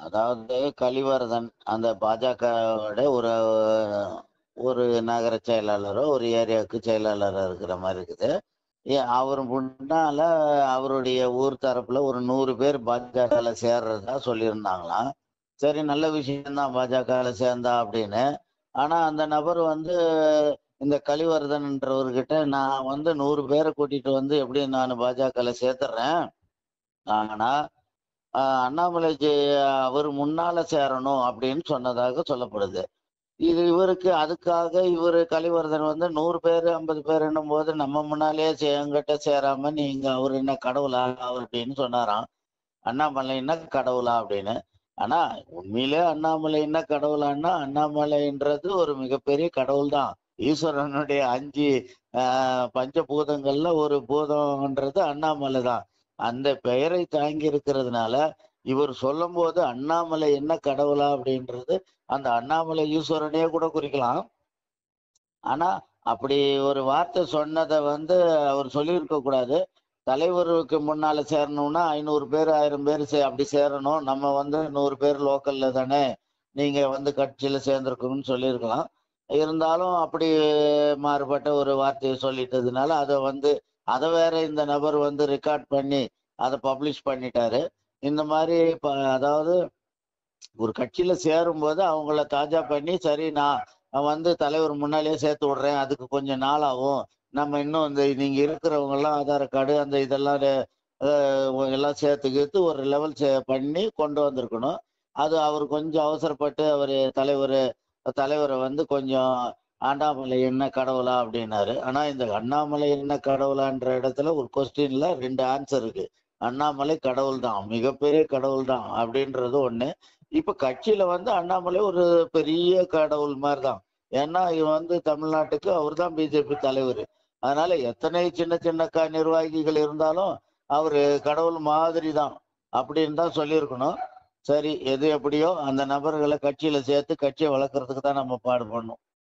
அதாவது கலிவரதன் அந்த பாஜகவோட ஒரு ஒரு நகர செயலாளரோ ஒரு ஏரியாவுக்கு செயலாளராக இருக்கிற மாதிரி இருக்குது ஏ- அவர் முன்னால அவருடைய ஊர் தரப்புல ஒரு நூறு பேர் பாஜகல சேர்றதா சொல்லியிருந்தாங்களாம் சரி நல்ல விஷயம்தான் பாஜகல சேர்ந்தா அப்படின்னு ஆனா அந்த நபர் வந்து இந்த கலிவர்தன்ன்றவர்கிட்ட நான் வந்து நூறு பேரை கூட்டிட்டு வந்து எப்படி நான் பாஜகல சேர்த்துறேன் ஆனா ஆஹ் அண்ணாமலை ஜெ- அவர் முன்னால சேரணும் அப்படின்னு சொன்னதாக சொல்லப்படுது இது இவருக்கு அதுக்காக இவர் கலிவர்தன் வந்து நூறு பேர் ஐம்பது பேர் என்னும் போது நம்ம முன்னாலேயே சே- எங்கிட்ட சேராம நீங்க அவர் என்ன கடவுளா அவர் அப்படின்னு சொன்னாராம் அண்ணாமலை என்ன கடவுளா அப்படின்னு ஆனா உண்மையிலே அண்ணாமலை என்ன கடவுளான்னா அண்ணாமலைன்றது ஒரு மிகப்பெரிய கடவுள் தான் ஈஸ்வரனுடைய அஞ்சு ஆஹ் பஞ்சபூதங்கள்ல ஒரு பூதம்ன்றது அண்ணாமலை தான் அந்த பெயரை தாங்கி இருக்கிறதுனால இவர் சொல்லும் போது அண்ணாமலை என்ன கடவுளா அப்படின்றது அந்த அண்ணாமலை ஈஸ்வரனே கூட குறிக்கலாம் ஆனா அப்படி ஒரு வார்த்தை சொன்னதை வந்து அவர் சொல்லியிருக்க கூடாது தலைவருக்கு முன்னால சேரணும்னா ஐநூறு பேர் ஆயிரம் பேர் சே அப்படி சேரணும் நம்ம வந்து நூறு பேர் லோக்கல்ல தானே நீங்க வந்து கட்சியில சேர்ந்துருக்கணும்னு சொல்லியிருக்கலாம் இருந்தாலும் அப்படி மாறுபட்ட ஒரு வார்த்தையை சொல்லிட்டதுனால அதை வந்து அதை வேற இந்த நபர் வந்து ரெக்கார்ட் பண்ணி அதை பப்ளிஷ் பண்ணிட்டாரு இந்த மாதிரி ப- அதாவது ஒரு கட்சியில சேரும்போது அவங்கள தாஜா பண்ணி சரி நான் நான் வந்து தலைவர் முன்னாலேயே சேர்த்து விடுறேன் அதுக்கு கொஞ்சம் நாள் ஆகும் நம்ம இன்னும் இந்த நீங்க இருக்கிறவங்க எல்லாம் ஆதார் கார்டு அந்த இதெல்லாம் அஹ், எல்லாம் சேர்த்துக்கிட்டு ஒரு லெவல் பண்ணி கொண்டு வந்திருக்கணும் அது அவர் கொஞ்சம் அவசரப்பட்டு அவர் தலைவர் தலைவரை வந்து கொஞ்சம் ஆண்டாமலை என்ன கடவுளா அப்படின்னாரு ஆனா இந்த அண்ணாமலை என்ன கடவுளான்ற இடத்துல ஒரு கொஸ்டின்ல ரெண்டு ஆன்சர் இருக்கு அண்ணாமலை கடவுள் தான் மிகப்பெரிய கடவுள் தான் அப்படின்றது ஒண்ணு இப்ப கட்சியில வந்து அண்ணாமலை ஒரு பெரிய கடவுள் மாதிரி தான் ஏன்னா இவன் வந்து தமிழ்நாட்டுக்கு அவர் தான் பிஜேபி தலைவர் அதனால எத்தனை சின்ன சின்ன க நிர்வாகிகள் இருந்தாலும் அவரு கடவுள் மாதிரி தான் அப்படின்னு தான் சொல்லியிருக்கணும் சரி எது எப்படியோ அந்த நபர்களை கட்சியில சேர்த்து கட்சியை வளர்க்கறதுக்கு தான் நம்ம பாடுபடணும்